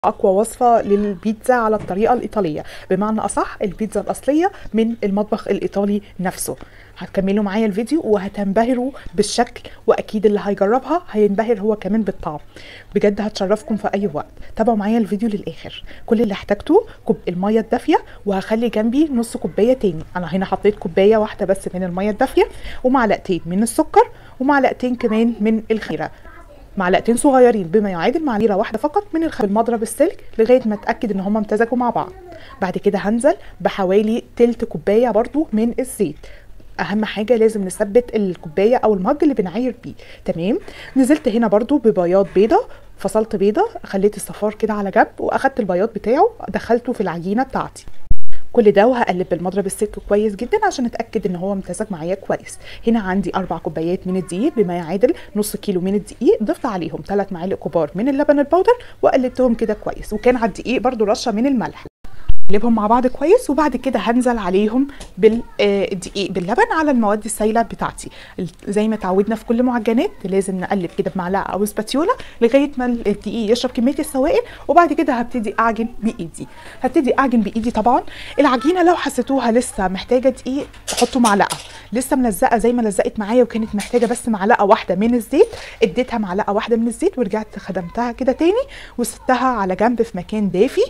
اقوى وصفه للبيتزا على الطريقه الايطاليه بمعنى اصح البيتزا الاصليه من المطبخ الايطالي نفسه هتكملوا معايا الفيديو وهتنبهروا بالشكل واكيد اللي هيجربها هينبهر هو كمان بالطعم بجد هتشرفكم في اي وقت تابعوا معايا الفيديو للاخر كل اللي احتاجته كوب الميه الدافيه وهخلي جنبي نص كوبايه تاني انا هنا حطيت كوبايه واحده بس من الميه الدافيه ومعلقتين من السكر ومعلقتين كمان من الخميره معلقتين صغيرين بما يعادل معلقه واحده فقط من الخل بالمضرب السلك لغايه ما اتاكد ان هما امتزجوا مع بعض بعد كده هنزل بحوالي تلت كوبايه برضو من الزيت اهم حاجه لازم نثبت الكوبايه او المج اللي بنعاير بيه تمام نزلت هنا برضو ببياض بيضه فصلت بيضه خليت الصفار كده على جنب واخدت البياض بتاعه دخلته في العجينه بتاعتي كل ده وهقلب بالمضرب السلك كويس جدا عشان اتاكد ان هو امتزج معايا كويس هنا عندي اربع كوبايات من الدقيق بما يعادل نص كيلو من الدقيق ضفت عليهم ثلاث معالق كبار من اللبن البودر وقلبتهم كده كويس وكان على الدقيق برده رشه من الملح نقلبهم مع بعض كويس وبعد كده هنزل عليهم بالدقيق باللبن على المواد السائله بتاعتي زي ما اتعودنا في كل معجنات لازم نقلب كده بمعلقه او سباتيولا لغايه ما الدقيق يشرب كميه السوائل وبعد كده هبتدي اعجن بايدي هبتدي اعجن بايدي طبعا العجينه لو حسيتوها لسه محتاجه دقيق حطوا معلقه لسه ملزقه زي ما لزقت معايا وكانت محتاجه بس معلقه واحده من الزيت اديتها معلقه واحده من الزيت ورجعت خدمتها كده تاني وسبتها على جنب في مكان دافي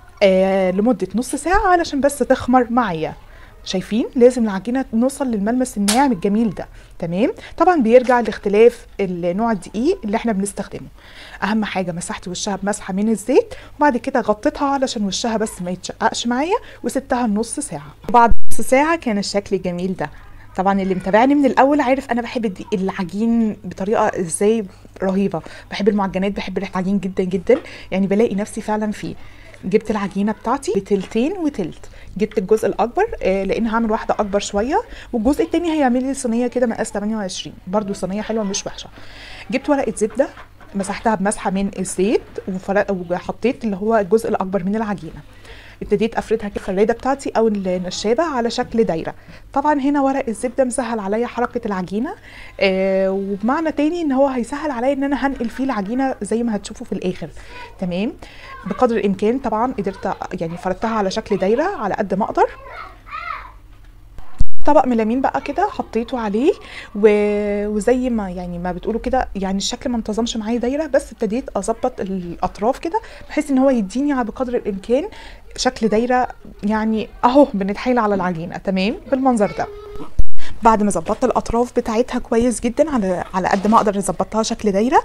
آه لمده نص ساعه علشان بس تخمر معايا شايفين لازم العجينه نوصل للملمس الناعم الجميل ده تمام طبعا بيرجع لاختلاف نوع الدقيق اللي احنا بنستخدمه اهم حاجه مسحت وشها بمسحه من الزيت وبعد كده غطيتها علشان وشها بس ما يتشققش معايا وسبتها نص ساعه بعد نص ساعه كان الشكل الجميل ده طبعا اللي متابعني من الاول عارف انا بحب العجين بطريقه ازاي رهيبه بحب المعجنات بحب ريحه العجين جدا جدا يعني بلاقي نفسي فعلا فيه جبت العجينه بتاعتي بتلتين وتلت جبت الجزء الاكبر آه لان هعمل واحده اكبر شويه والجزء التاني هيعمل لي صينيه كده مقاس 28 برده صينيه حلوه مش وحشه جبت ورقه زبده مسحتها بمسحه من الزيت وحطيت اللي هو الجزء الاكبر من العجينه ابتديت افردها كده الفراده بتاعتي او النشابه على شكل دايره طبعا هنا ورق الزبده مسهل عليا حركه العجينه آه وبمعنى تاني ان هو هيسهل عليا ان انا هنقل فيه العجينه زي ما هتشوفوا في الاخر تمام بقدر الامكان طبعا قدرت يعني فردتها على شكل دايره على قد ما اقدر طبق ميلامين بقى كده حطيته عليه و... وزي ما يعني ما بتقولوا كده يعني الشكل ما انتظمش معايا دايره بس ابتديت اظبط الاطراف كده بحيث ان هو يديني بقدر الامكان شكل دايره يعني اهو بنتحايل على العجينه تمام بالمنظر ده بعد ما ظبطت الاطراف بتاعتها كويس جدا على على قد ما اقدر ظبطتها شكل دايره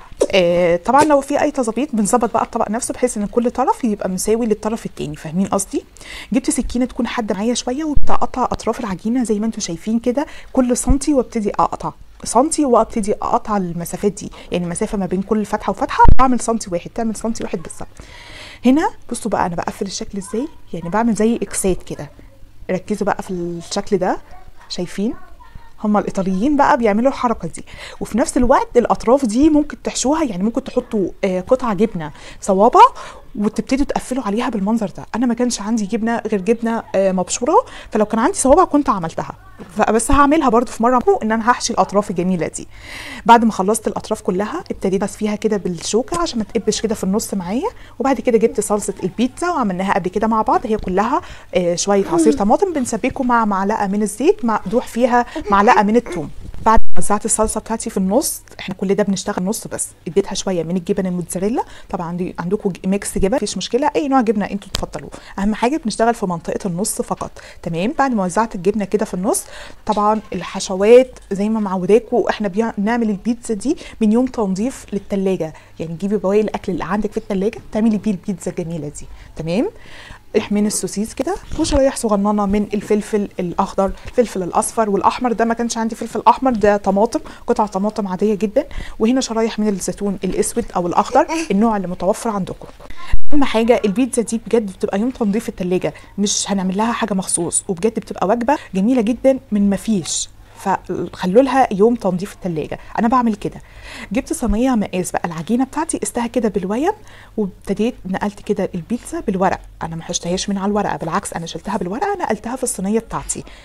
آه طبعا لو في اي تظابيط بنظبط بقى الطبق نفسه بحيث ان كل طرف يبقى مساوي للطرف التاني فاهمين قصدي جبت سكينه تكون حاده معايا شويه وابتدي اقطع اطراف العجينه زي ما انتم شايفين كده كل سنتي وابتدي اقطع سنتي وابتدي اقطع المسافات دي يعني المسافه ما بين كل فتحه وفتحه بعمل سنتي واحد تعمل سنتي واحد بالظبط هنا بصوا بقى انا بقفل الشكل ازاي يعني بعمل زي اكسات كده ركزوا بقى في الشكل ده شايفين هما الايطاليين بقى بيعملوا الحركه دي وفي نفس الوقت الاطراف دي ممكن تحشوها يعني ممكن تحطوا آه قطعه جبنه صوابع وتبتدوا تقفلوا عليها بالمنظر ده انا ما كانش عندي جبنه غير جبنه آه مبشوره فلو كان عندي صوابع كنت عملتها بس هعملها برضو في مره ان انا هحشي الاطراف الجميله دي بعد ما خلصت الاطراف كلها ابتديت بس فيها كده بالشوكه عشان ما تقبش كده في النص معايا وبعد كده جبت صلصه البيتزا وعملناها قبل كده مع بعض هي كلها آه شويه عصير طماطم بنسبكه مع معلقه من الزيت مقدوح فيها معلقه من الثوم بعد ما وزعت الصلصه بتاعتي في النص احنا كل ده بنشتغل نص بس اديتها شويه من الجبن الموتزاريلا طبعا عندي عندكم ميكس جبن مفيش مشكله اي نوع جبنه انتوا تفضلوه اهم حاجه بنشتغل في منطقه النص فقط تمام بعد ما وزعت الجبنه كده في النص طبعا الحشوات زي ما معوداكم احنا بنعمل البيتزا دي من يوم تنظيف للثلاجه يعني تجيبي بواقي الاكل اللي عندك في الثلاجه تعملي بيه البيتزا الجميله دي تمام من السوسيس كده وشرايح صغننه من الفلفل الاخضر الفلفل الاصفر والاحمر ده ما كانش عندي فلفل احمر ده طماطم قطع طماطم عاديه جدا وهنا شرايح من الزيتون الاسود او الاخضر النوع اللي متوفر عندكم اهم حاجه البيتزا دي بجد بتبقى يوم تنظيف الثلاجه مش هنعمل لها حاجه مخصوص وبجد بتبقى وجبه جميله جدا من ما فيش فخلوا لها يوم تنظيف الثلاجه انا بعمل كده جبت صينيه مقاس بقى العجينه بتاعتي قستها كده بالويم وابتديت نقلت كده البيتزا بالورق انا ما حشتهاش من على الورقه بالعكس انا شلتها بالورقه نقلتها في الصينيه بتاعتي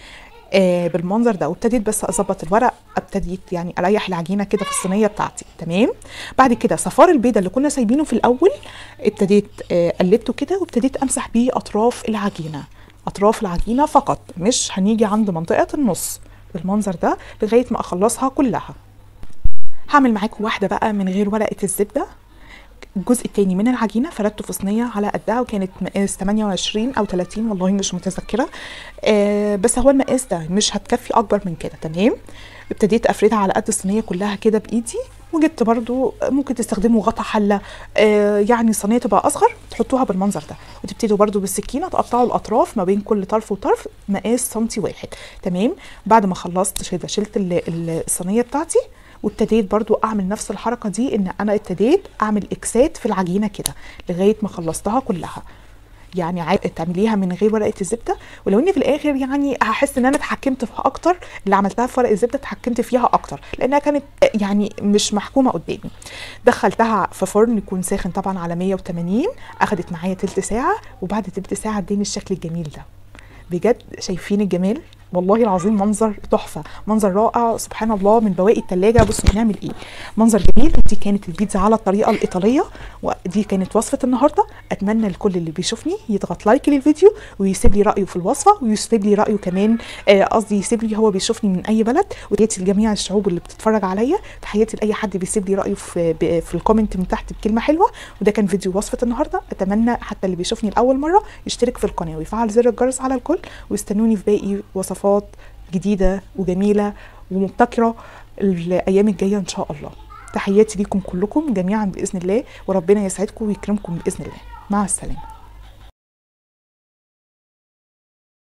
آه بالمنظر ده وابتديت بس اظبط الورق ابتديت يعني اريح العجينه كده في الصينيه بتاعتي تمام بعد كده صفار البيضه اللي كنا سايبينه في الاول ابتديت آه قلبته كده وابتديت امسح بيه اطراف العجينه اطراف العجينه فقط مش هنيجي عند منطقه النص بالمنظر ده لغايه ما اخلصها كلها هعمل معاكم واحده بقى من غير ورقه الزبده الجزء التاني من العجينه فردته في صينيه على قدها وكانت مقاس 28 او 30 والله مش متذكره آه بس هو المقاس ده مش هتكفي اكبر من كده تمام ابتديت افردها على قد الصينيه كلها كده بايدي وجبت برضو ممكن تستخدموا غطا حله آه يعني الصينيه تبقى اصغر تحطوها بالمنظر ده وتبتدوا برضو بالسكينه تقطعوا الاطراف ما بين كل طرف وطرف مقاس سنتي واحد تمام بعد ما خلصت كده شلت الصينيه بتاعتي وابتديت برضو اعمل نفس الحركه دي ان انا ابتديت اعمل اكسات في العجينه كده لغايه ما خلصتها كلها يعني عايز تعمليها من غير ورقه الزبده ولو اني في الاخر يعني هحس ان انا اتحكمت فيها اكتر اللي عملتها في ورقه الزبده اتحكمت فيها اكتر لانها كانت يعني مش محكومه قدامي دخلتها في فرن يكون ساخن طبعا على 180 اخدت معايا تلت ساعه وبعد تلت ساعه اداني الشكل الجميل ده بجد شايفين الجمال والله العظيم منظر تحفه منظر رائع سبحان الله من بواقي الثلاجه بصوا بنعمل ايه منظر جميل ودي كانت البيتزا على الطريقه الايطاليه ودي كانت وصفه النهارده اتمنى لكل اللي بيشوفني يضغط لايك للفيديو ويسيب لي رايه في الوصفه ويسيب لي رايه كمان قصدي آه يسيب لي هو بيشوفني من اي بلد وتحياتي لجميع الشعوب اللي بتتفرج عليا تحياتي لاي حد بيسيب لي رايه في في الكومنت من تحت بكلمه حلوه وده كان فيديو وصفه النهارده اتمنى حتى اللي بيشوفني لاول مره يشترك في القناه ويفعل زر الجرس على الكل ويستنوني في باقي وصفات جديده وجميله ومبتكره الايام الجايه ان شاء الله تحياتي ليكم كلكم جميعا باذن الله وربنا يسعدكم ويكرمكم باذن الله مع السلامه